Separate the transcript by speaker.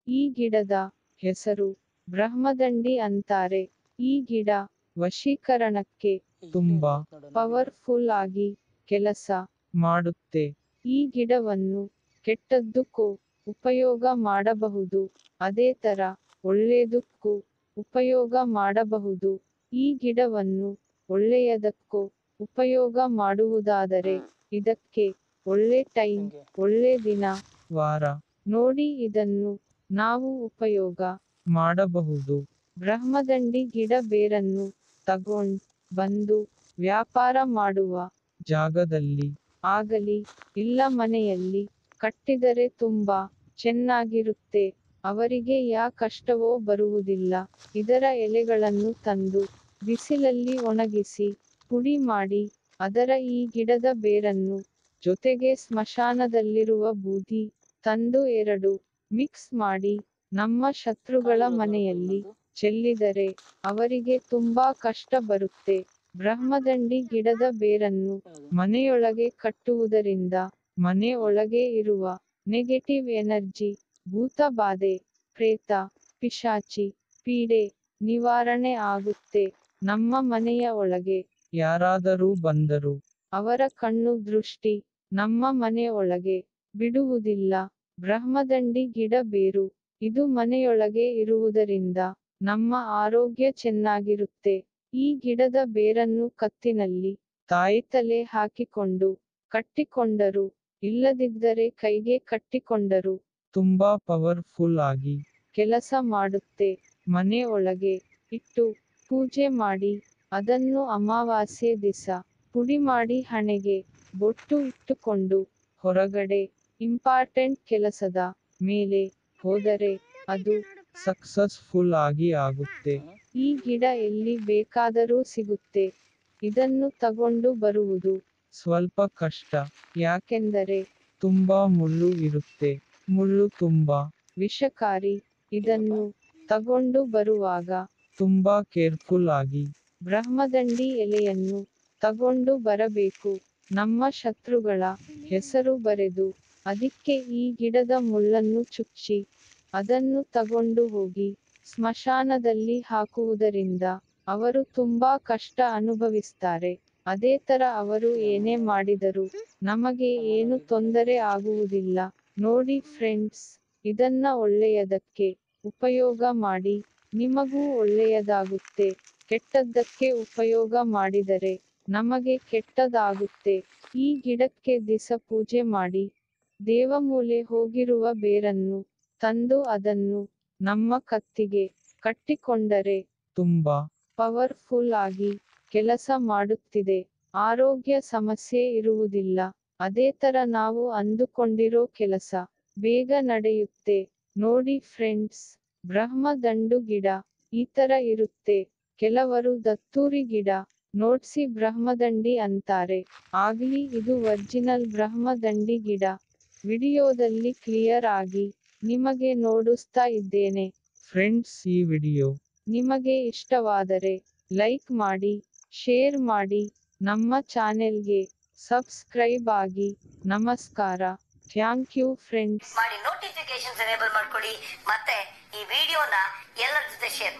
Speaker 1: ಈ ಗಿಡದ ಹೆಸರು ಬ್ರಹ್ಮದಂಡಿ ಅಂತಾರೆ ಈ ಗಿಡ ವಶೀಕರಣಕ್ಕೆ
Speaker 2: ತುಂಬಾ
Speaker 1: ಪವರ್ಫುಲ್ ಆಗಿ ಕೆಲಸ
Speaker 2: ಮಾಡುತ್ತೆ
Speaker 1: ಈ ಗಿಡವನ್ನು ಕೆಟ್ಟದ್ದಕ್ಕೂ ಉಪಯೋಗ ಮಾಡಬಹುದು ಅದೇ ತರ ಒಳ್ಳೆಯದಕ್ಕೂ ಉಪಯೋಗ ಮಾಡಬಹುದು ಈ ಗಿಡವನ್ನು ಒಳ್ಳೆಯದಕ್ಕೂ ಉಪಯೋಗ ಮಾಡುವುದಾದರೆ ಇದಕ್ಕೆ ಒಳ್ಳೆ ಟೈಮ್ ಒಳ್ಳೆ ದಿನ
Speaker 2: ವಾರ
Speaker 1: ನೋಡಿ ಇದನ್ನು ನಾವು ಉಪಯೋಗ
Speaker 2: ಮಾಡಬಹುದು
Speaker 1: ಬ್ರಹ್ಮದಂಡಿ ಗಿಡ ಬೇರನ್ನು ತಗೊಂಡ್ ಬಂದು ವ್ಯಾಪಾರ ಮಾಡುವ
Speaker 2: ಜಾಗದಲ್ಲಿ
Speaker 1: ಆಗಲಿ ಇಲ್ಲ ಮನೆಯಲ್ಲಿ ಕಟ್ಟಿದರೆ ತುಂಬಾ ಚೆನ್ನಾಗಿರುತ್ತೆ ಅವರಿಗೆ ಯಾ ಕಷ್ಟವೋ ಬರುವುದಿಲ್ಲ ಇದರ ಎಲೆಗಳನ್ನು ತಂದು ಬಿಸಿಲಲ್ಲಿ ಒಣಗಿಸಿ ಪುಡಿ ಮಾಡಿ ಅದರ ಈ ಗಿಡದ ಬೇರನ್ನು ಜೊತೆಗೆ ಸ್ಮಶಾನದಲ್ಲಿರುವ ಬೂದಿ ತಂದು ಎರಡು ಮಿಕ್ಸ್ ಮಾಡಿ ನಮ್ಮ ಶತ್ರುಗಳ ಮನೆಯಲ್ಲಿ ಚೆಲ್ಲಿದರೆ ಅವರಿಗೆ ತುಂಬಾ ಕಷ್ಟ ಬರುತ್ತೆ ಬ್ರಹ್ಮದಂಡಿ ಗಿಡದ ಬೇರನ್ನು ಮನೆಯೊಳಗೆ ಕಟ್ಟುವುದರಿಂದ ಮನೆ ಒಳಗೆ ಇರುವ ನೆಗೆಟಿವ್ ಎನರ್ಜಿ ಭೂತ ಬಾಧೆ ಪ್ರೇತ ಪಿಶಾಚಿ ಪೀಡೆ ನಿವಾರಣೆ ಆಗುತ್ತೆ ನಮ್ಮ ಮನೆಯ ಒಳಗೆ
Speaker 2: ಯಾರಾದರೂ ಬಂದರು
Speaker 1: ಅವರ ಕಣ್ಣು ದೃಷ್ಟಿ ನಮ್ಮ ಮನೆ ಒಳಗೆ ಬಿಡುವುದಿಲ್ಲ ಬ್ರಹ್ಮದಂಡಿ ಗಿಡ ಬೇರು ಇದು ಮನೆಯೊಳಗೆ ಇರುವುದರಿಂದ ನಮ್ಮ ಆರೋಗ್ಯ ಚೆನ್ನಾಗಿರುತ್ತೆ ಈ ಗಿಡದ ಬೇರನ್ನು ಕತ್ತಿನಲ್ಲಿ ತಾಯಿ ತಲೆ ಹಾಕಿಕೊಂಡು ಕಟ್ಟಿಕೊಂಡರು ಇಲ್ಲದಿದ್ದರೆ ಕೈಗೆ ಕಟ್ಟಿಕೊಂಡರು
Speaker 2: ತುಂಬಾ ಪವರ್ಫುಲ್ ಆಗಿ
Speaker 1: ಕೆಲಸ ಮಾಡುತ್ತೆ ಮನೆ ಒಳಗೆ ಇಟ್ಟು ಪೂಜೆ ಮಾಡಿ ಅದನ್ನು ಅಮಾವಾಸ್ಯೆ ದಿಸ ಪುಡಿ ಮಾಡಿ ಹಣೆಗೆ ಬೊಟ್ಟು ಇಟ್ಟುಕೊಂಡು ಹೊರಗಡೆ ಇಂಪಾರ್ಟೆಂಟ್ ಕೆಲಸದ ಮೇಲೆ ಹೋದರೆ ಅದು
Speaker 2: ಸಕ್ಸಸ್ಫುಲ್ ಆಗಿ ಆಗುತ್ತೆ
Speaker 1: ಈ ಗಿಡ ಎಲ್ಲಿ ಬೇಕಾದರೂ ಸಿಗುತ್ತೆ ಇದನ್ನು ತಗೊಂಡು ಬರುವುದು
Speaker 2: ಸ್ವಲ್ಪ ಕಷ್ಟ
Speaker 1: ಯಾಕೆಂದರೆ
Speaker 2: ತುಂಬಾ ಮುಳ್ಳು ಇರುತ್ತೆ ಮುಳ್ಳು ತುಂಬಾ
Speaker 1: ವಿಷಕಾರಿ ಇದನ್ನು ತಗೊಂಡು ಬರುವಾಗ
Speaker 2: ತುಂಬಾ ಕೇರ್ಫುಲ್ ಆಗಿ
Speaker 1: ಬ್ರಹ್ಮದಂಡಿ ಎಲೆಯನ್ನು ತಗೊಂಡು ಬರಬೇಕು ನಮ್ಮ ಶತ್ರುಗಳ ಹೆಸರು ಬರೆದು ಅದಕ್ಕೆ ಈ ಗಿಡದ ಮುಳ್ಳನ್ನು ಚುಚ್ಚಿ ಅದನ್ನು ತಗೊಂಡು ಹೋಗಿ ಸ್ಮಶಾನದಲ್ಲಿ ಹಾಕುವುದರಿಂದ ಅವರು ತುಂಬಾ ಕಷ್ಟ ಅನುಭವಿಸ್ತಾರೆ ಅದೇ ತರ ಅವರು ಏನೇ ಮಾಡಿದರೂ ನಮಗೆ ಏನು ತೊಂದರೆ ಆಗುವುದಿಲ್ಲ ನೋಡಿ ಫ್ರೆಂಡ್ಸ್ ಇದನ್ನ ಒಳ್ಳೆಯದಕ್ಕೆ ಉಪಯೋಗ ಮಾಡಿ ನಿಮಗೂ ಒಳ್ಳೆಯದಾಗುತ್ತೆ ಕೆಟ್ಟದ್ದಕ್ಕೆ ಉಪಯೋಗ ಮಾಡಿದರೆ ನಮಗೆ ಕೆಟ್ಟದಾಗುತ್ತೆ ಈ ಗಿಡಕ್ಕೆ ದಿಸ ಪೂಜೆ ಮಾಡಿ ದೇವಮೂಲೆ ಹೋಗಿರುವ ಬೇರನ್ನು ತಂದು ಅದನ್ನು ನಮ್ಮ ಕತ್ತಿಗೆ ಕಟ್ಟಿಕೊಂಡರೆ
Speaker 2: ತುಂಬಾ
Speaker 1: ಪವರ್ಫುಲ್ ಆಗಿ ಕೆಲಸ ಮಾಡುತ್ತಿದೆ ಆರೋಗ್ಯ ಸಮಸ್ಯೆ ಇರುವುದಿಲ್ಲ ಅದೇ ತರ ನಾವು ಅಂದುಕೊಂಡಿರೋ ಕೆಲಸ ಬೇಗ ನಡೆಯುತ್ತೆ ನೋಡಿ ಫ್ರೆಂಡ್ಸ್ ಬ್ರಹ್ಮದಂಡು ಗಿಡ ಈ ತರ ಇರುತ್ತೆ ಕೆಲವರು ದತ್ತೂರಿ ಗಿಡ ನೋಡ್ಸಿ ಬ್ರಹ್ಮದಂಡಿ ಅಂತಾರೆ ಆಗ್ಲಿ ಇದು ಒರಿಜಿನಲ್ ಬ್ರಹ್ಮದಂಡಿ ಗಿಡ ವಿಡಿಯೋದಲ್ಲಿ ಕ್ಲಿಯರ್ ಆಗಿ ನಿಮಗೆ ನೋಡಿಸ್ತಾ ಇದ್ದೇನೆ
Speaker 2: ಫ್ರೆಂಡ್ಸ್ ಈ ವಿಡಿಯೋ
Speaker 1: ನಿಮಗೆ ಇಷ್ಟವಾದರೆ ಲೈಕ್ ಮಾಡಿ ಶೇರ್ ಮಾಡಿ ನಮ್ಮ ಚಾನೆಲ್ಗೆ ಸಬ್ಸ್ಕ್ರೈಬ್ ಆಗಿ ನಮಸ್ಕಾರ ಥ್ಯಾಂಕ್ ಯು ಫ್ರೆಂಡ್ಸ್
Speaker 3: ಮಾಡಿ ನೋಟಿಫಿಕೇಶನ್ಸ್ ಎನೇಬಲ್ ಮಾಡ್ಕೊಳ್ಳಿ ಮತ್ತೆ ಈ ವಿಡಿಯೋನ ಎಲ್ಲರ ಜೊತೆ ಶೇರ್